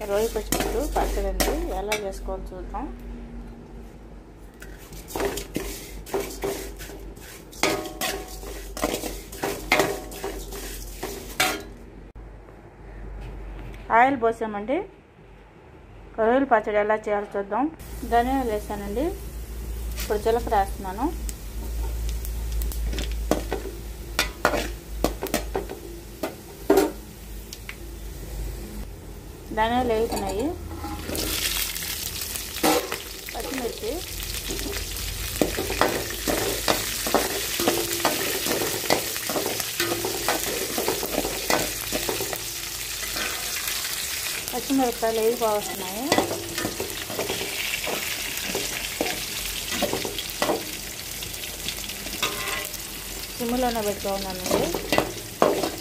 రొయ్య పచ్చిపుట్టు పచ్చడి అండి ఎలా చేసుకోవాలో చూద్దాం ఆయిల్ పోసామండి రొయ్యల పచ్చడి ఎలా చేయాలో చూద్దాం ధనియాలు వేసానండి ఇప్పుడు జీలకర్ర వేస్తున్నాను ధనియాలు వేగుతున్నాయి పచ్చిమిర్చి పచ్చిమిరపకాయలు వేగి బాగున్నాయి సిమ్లోనే పెట్టుకున్నానండి